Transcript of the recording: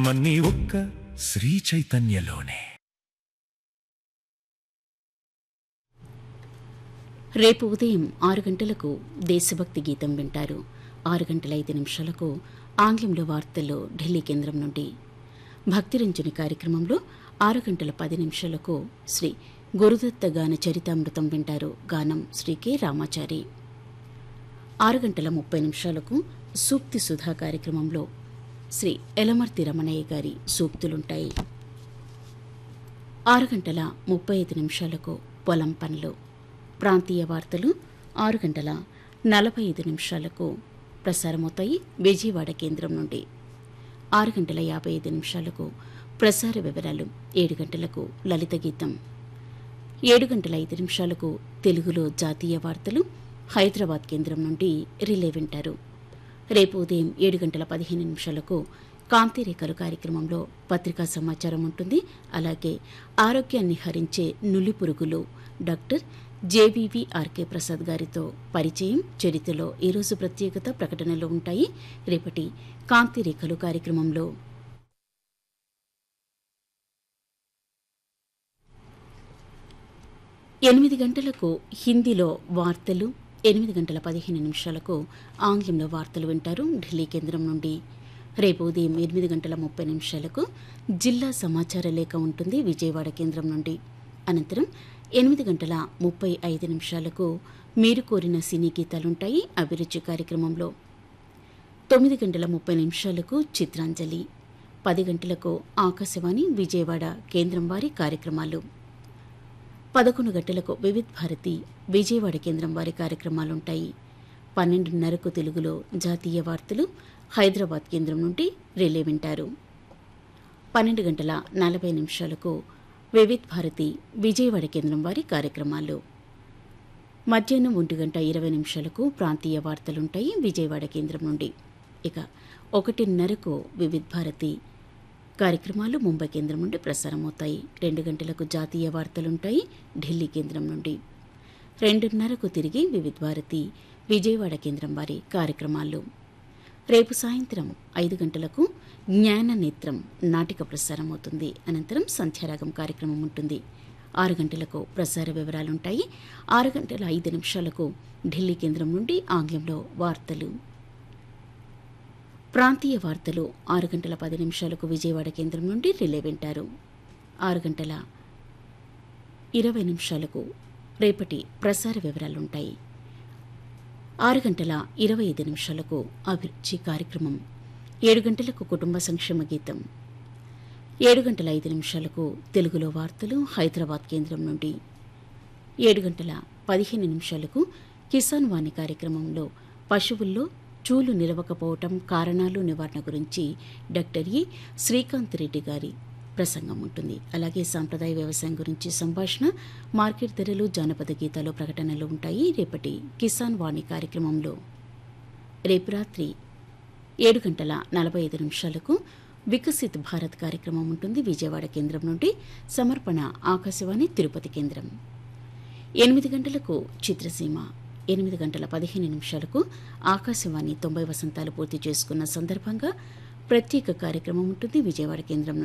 మన్నీ ఒక్క శ్రీ చైతన్యలోనే రేపు ఉదయం ఆరు గంటలకు దేశభక్తి గీతం వింటారు ఆరు గంటల ఐదు నిమిషాలకు ఆంగ్లంలో వార్తల్లో ఢిల్లీ కేంద్రం నుండి భక్తిరంజని కార్యక్రమంలో ఆరు గంటల పది నిమిషాలకు శ్రీ గురుదత్త గాన చరితామృతం వింటారు గానం శ్రీ కె రామాచారి ఆరు గంటల ముప్పై నిమిషాలకు సూక్తి సుధా కార్యక్రమంలో శ్రీ ఎలమర్తి రమణయ్య గారి సూక్తులుంటాయి ఆరు గంటల ముప్పై ఐదు నిమిషాలకు పొలం పనులు ప్రాంతీయ వార్తలు ఆరు గంటల నలభై ఐదు నిమిషాలకు ప్రసారమవుతాయి విజయవాడ కేంద్రం నుండి ఆరు గంటల యాభై ఐదు నిమిషాలకు ప్రసార వివరాలు ఏడు గంటలకు లలిత గీతం ఏడు గంటల ఐదు నిమిషాలకు తెలుగులో జాతీయ వార్తలు హైదరాబాద్ కేంద్రం నుండి రిలే వింటారు రేపు ఉదయం ఏడు గంటల పదిహేను నిమిషాలకు కాంతిరేఖలు కార్యక్రమంలో పత్రికా సమాచారం ఉంటుంది అలాగే ఆరోగ్యాన్ని హరించే నులి పురుగులు డాక్టర్ జేవీవి ఆర్కే ప్రసాద్ గారితో పరిచయం చరిత్రలో ఈరోజు ప్రత్యేకత ప్రకటనలు ఉంటాయి రేపటి కాంతిరేఖలు కార్యక్రమంలో ఎనిమిది గంటలకు హిందీలో వార్తలు ఎనిమిది గంటల పదిహేను నిమిషాలకు ఆంగ్లంలో వార్తలు వింటారు ఢిల్లీ కేంద్రం నుండి రేపు ఉదయం ఎనిమిది గంటల ముప్పై నిమిషాలకు జిల్లా సమాచార లేఖ ఉంటుంది విజయవాడ కేంద్రం నుండి అనంతరం ఎనిమిది గంటల ముప్పై ఐదు నిమిషాలకు మీరు కోరిన సినీ గీతాలుంటాయి అభిరుచి కార్యక్రమంలో తొమ్మిది గంటల ముప్పై నిమిషాలకు చిత్రాంజలి పది గంటలకు ఆకాశవాణి విజయవాడ కేంద్రం వారి కార్యక్రమాలు పదకొండు గంటలకు వివిధ్ భారతి విజయవాడ కేంద్రం వారి కార్యక్రమాలుంటాయి పన్నెండున్నరకు తెలుగులో జాతీయ వార్తలు హైదరాబాద్ కేంద్రం నుండి రిలే వింటారు పన్నెండు గంటల నలభై నిమిషాలకు వివిధ్ భారతి విజయవాడ కేంద్రం వారి కార్యక్రమాలు మధ్యాహ్నం ఒంటి గంట ఇరవై నిమిషాలకు ప్రాంతీయ వార్తలుంటాయి విజయవాడ కేంద్రం నుండి ఇక ఒకటిన్నరకు వివిధ్ భారతి కార్యక్రమాలు ముంబై కేంద్రం నుండి ప్రసారమవుతాయి రెండు గంటలకు జాతీయ వార్తలుంటాయి ఢిల్లీ కేంద్రం నుండి రెండున్నరకు తిరిగి వివిధ్ భారతి విజయవాడ కేంద్రం వారి కార్యక్రమాలు రేపు సాయంత్రం ఐదు గంటలకు జ్ఞాన నేత్రం నాటిక ప్రసారం అవుతుంది అనంతరం సంధ్యారాగం కార్యక్రమం ఉంటుంది ఆరు గంటలకు ప్రసార వివరాలుంటాయి ఆరు గంటల ఐదు నిమిషాలకు ఢిల్లీ కేంద్రం నుండి ఆంగ్లంలో వార్తలు ప్రాంతీయ వార్తలు ఆరు గంటల పది నిమిషాలకు విజయవాడ కేంద్రం నుండి రిలే వింటారు ఆరు గంటల ఇరవై నిమిషాలకు రేపటి ప్రసార వివరాలుంటాయి ఆరు గంటల ఇరవై ఐదు నిమిషాలకు అభిరుచి కార్యక్రమం ఏడు గంటలకు కుటుంబ సంక్షేమ గీతం ఏడు గంటల ఐదు నిమిషాలకు తెలుగులో వార్తలు హైదరాబాద్ కేంద్రం నుండి ఏడు గంటల పదిహేను నిమిషాలకు కిసాన్ వాణి కార్యక్రమంలో పశువుల్లో చూలు నిలవకపోవటం కారణాలు నివారణ గురించి డాక్టర్ ఈ శ్రీకాంత్ రెడ్డి గారి ప్రసంగం ఉంటుంది అలాగే సాంప్రదాయ వ్యవసాయం గురించి సంభాషణ మార్కెట్ ధరలు జానపద గీతాలు ప్రకటనలు ఉంటాయి రేపటి కిసాన్ వాణి కార్యక్రమంలో రేపు రాత్రి ఏడు గంటల నలభై ఐదు నిమిషాలకు వికసిత్ భారత్ కార్యక్రమం ఉంటుంది విజయవాడ కేంద్రం నుండి సమర్పణ ఆకాశవాణి తిరుపతి కేంద్రం ఎనిమిది గంటలకు చిత్రసీమ ఎనిమిది గంటల పదిహేను నిమిషాలకు ఆకాశవాణి తొంభై వసంతాలు పూర్తి చేసుకున్న సందర్భంగా ప్రత్యేక కార్యక్రమం ఉంటుంది విజయవాడ కేంద్రం